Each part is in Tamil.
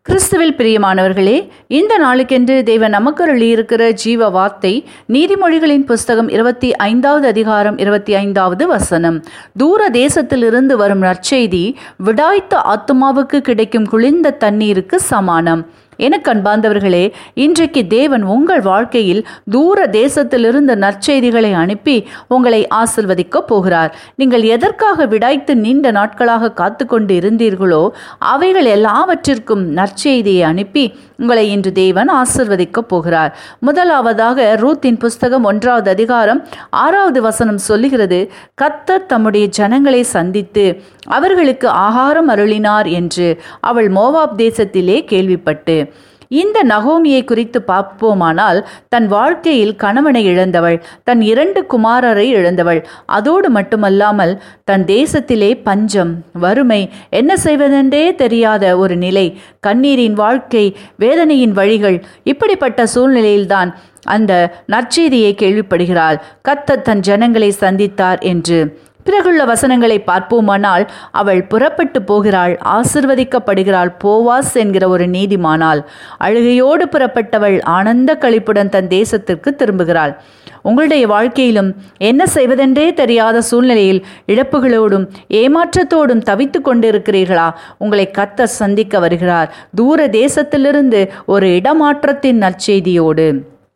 கிறிஸ்துவில் பிரியமானவர்களே இந்த நாளுக்கென்று தேவன் நமக்கு இருக்கிற ஜீவ வார்த்தை நீதிமொழிகளின் புஸ்தகம் இருபத்தி ஐந்தாவது அதிகாரம் இருபத்தி ஐந்தாவது வசனம் தூர தேசத்திலிருந்து வரும் நற்செய்தி விடாய்த்த ஆத்துமாவுக்கு கிடைக்கும் குளிர்ந்த தண்ணீருக்கு சமானம் எனக்கு அன்பார்ந்தவர்களே இன்றைக்கு தேவன் உங்கள் வாழ்க்கையில் தூர தேசத்திலிருந்து நற்செய்திகளை அனுப்பி உங்களை ஆசிர்வதிக்கப் போகிறார் நீங்கள் எதற்காக விடாய்த்து நீண்ட நாட்களாக காத்து கொண்டு இருந்தீர்களோ அவைகள் எல்லாவற்றிற்கும் நற்செய்தியை அனுப்பி உங்களை இன்று தேவன் ஆசிர்வதிக்கப் போகிறார் முதலாவதாக ரூத்தின் புஸ்தகம் ஒன்றாவது அதிகாரம் ஆறாவது வசனம் சொல்லுகிறது கத்தர் தம்முடைய ஜனங்களை சந்தித்து அவர்களுக்கு ஆகாரம் அருளினார் என்று அவள் மோவாப் தேசத்திலே கேள்விப்பட்டு இந்த நகோமியை குறித்து பார்ப்போமானால் தன் வாழ்க்கையில் கணவனை இழந்தவள் தன் இரண்டு குமாரரை இழந்தவள் அதோடு மட்டுமல்லாமல் தன் தேசத்திலே பஞ்சம் வறுமை என்ன செய்வதென்றே தெரியாத ஒரு நிலை கண்ணீரின் வாழ்க்கை வேதனையின் வழிகள் இப்படிப்பட்ட சூழ்நிலையில்தான் அந்த நற்செய்தியை கேள்விப்படுகிறாள் கத்த தன் ஜனங்களை சந்தித்தார் என்று பிறகுள்ள வசனங்களை பார்ப்போமானால் அவள் புறப்பட்டு போகிறாள் ஆசிர்வதிக்கப்படுகிறாள் போவாஸ் என்கிற ஒரு நீதிமானால் அழுகையோடு புறப்பட்டவள் ஆனந்த கழிப்புடன் தன் தேசத்திற்கு திரும்புகிறாள் உங்களுடைய வாழ்க்கையிலும் என்ன செய்வதென்றே தெரியாத சூழ்நிலையில் இழப்புகளோடும் ஏமாற்றத்தோடும் தவித்து கொண்டிருக்கிறீர்களா உங்களை கத்த சந்திக்க வருகிறார் தூர தேசத்திலிருந்து ஒரு இடமாற்றத்தின் நற்செய்தியோடு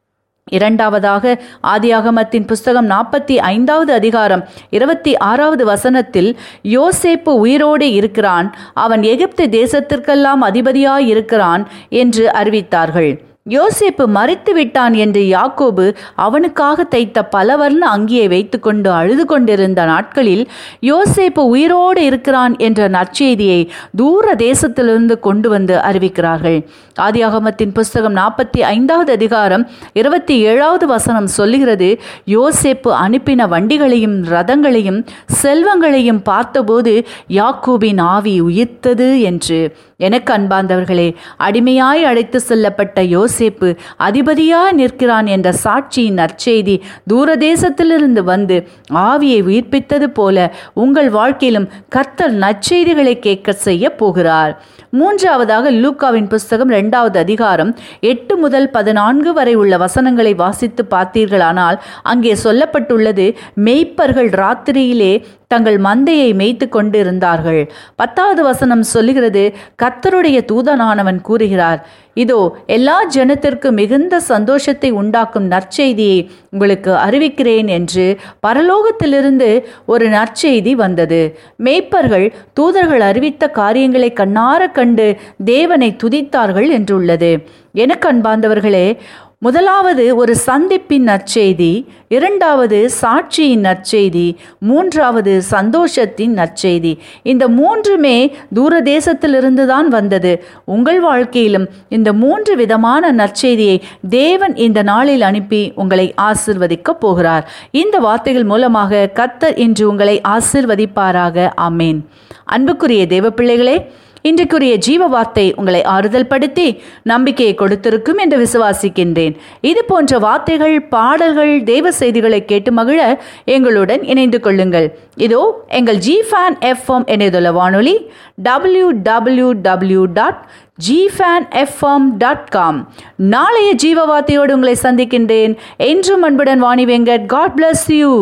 இரண்டாவதாக ஆதியாகமத்தின் புஸ்தகம் நாற்பத்தி ஐந்தாவது அதிகாரம் இருபத்தி ஆறாவது வசனத்தில் யோசேப்பு உயிரோடு இருக்கிறான் அவன் எகிப்து தேசத்திற்கெல்லாம் அதிபதியாய் இருக்கிறான் என்று அறிவித்தார்கள் யோசேப்பு மறித்து விட்டான் என்று யாக்கோபு அவனுக்காக தைத்த பலவர்ண அங்கியை வைத்துக்கொண்டு அழுது கொண்டிருந்த நாட்களில் யோசேப்பு உயிரோடு இருக்கிறான் என்ற நற்செய்தியை தூர தேசத்திலிருந்து கொண்டு வந்து அறிவிக்கிறார்கள் ஆதியாகமத்தின் புஸ்தகம் நாற்பத்தி ஐந்தாவது அதிகாரம் இருபத்தி ஏழாவது வசனம் சொல்லுகிறது யோசேப்பு அனுப்பின வண்டிகளையும் ரதங்களையும் செல்வங்களையும் பார்த்தபோது யாக்கோபின் ஆவி உயிர்த்தது என்று எனக்கு அன்பார்ந்தவர்களே அடிமையாய் அழைத்து செல்லப்பட்ட யோசேப்பு அதிபதியாய் நிற்கிறான் என்ற சாட்சியின் நற்செய்தி தூரதேசத்திலிருந்து வந்து ஆவியை உயிர்ப்பித்தது போல உங்கள் வாழ்க்கையிலும் கர்த்தர் நற்செய்திகளை கேட்க செய்ய போகிறார் மூன்றாவதாக லூக்காவின் புஸ்தகம் இரண்டாவது அதிகாரம் எட்டு முதல் பதினான்கு வரை உள்ள வசனங்களை வாசித்து பார்த்தீர்களானால் அங்கே சொல்லப்பட்டுள்ளது மெய்ப்பர்கள் ராத்திரியிலே தங்கள் மந்தையை மேய்த்து கொண்டிருந்தார்கள் பத்தாவது வசனம் சொல்லுகிறது கத்தருடைய தூதனானவன் கூறுகிறார் இதோ எல்லா ஜனத்திற்கு மிகுந்த சந்தோஷத்தை உண்டாக்கும் நற்செய்தியை உங்களுக்கு அறிவிக்கிறேன் என்று பரலோகத்திலிருந்து ஒரு நற்செய்தி வந்தது மேய்ப்பர்கள் தூதர்கள் அறிவித்த காரியங்களை கண்ணார கண்டு தேவனை துதித்தார்கள் என்றுள்ளது எனக்கு அன்பார்ந்தவர்களே முதலாவது ஒரு சந்திப்பின் நற்செய்தி இரண்டாவது சாட்சியின் நற்செய்தி மூன்றாவது சந்தோஷத்தின் நற்செய்தி இந்த மூன்றுமே தூரதேசத்திலிருந்து தான் வந்தது உங்கள் வாழ்க்கையிலும் இந்த மூன்று விதமான நற்செய்தியை தேவன் இந்த நாளில் அனுப்பி உங்களை ஆசிர்வதிக்கப் போகிறார் இந்த வார்த்தைகள் மூலமாக கத்தர் இன்று உங்களை ஆசிர்வதிப்பாராக ஆமேன் அன்புக்குரிய தேவ பிள்ளைகளே இன்றைக்குரிய ஜீவ வார்த்தை உங்களை ஆறுதல் படுத்தி நம்பிக்கையை கொடுத்திருக்கும் என்று விசுவாசிக்கின்றேன் இது போன்ற வார்த்தைகள் பாடல்கள் தெய்வ செய்திகளை கேட்டு மகிழ எங்களுடன் இணைந்து கொள்ளுங்கள் இதோ எங்கள் ஜி ஃபேன் எஃப்எம் இணையதள வானொலி W W W dot gfan FM dot com நாளைய ஜீவ வார்த்தையோடு உங்களை சந்திக்கின்றேன் என்றும் அன்புடன் Vani Venkat God bless you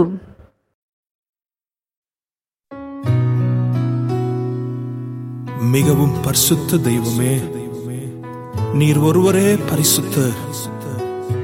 மிகவும் பரிசுத்த தெய்வமே நீர் ஒருவரே பரிசுத்தர்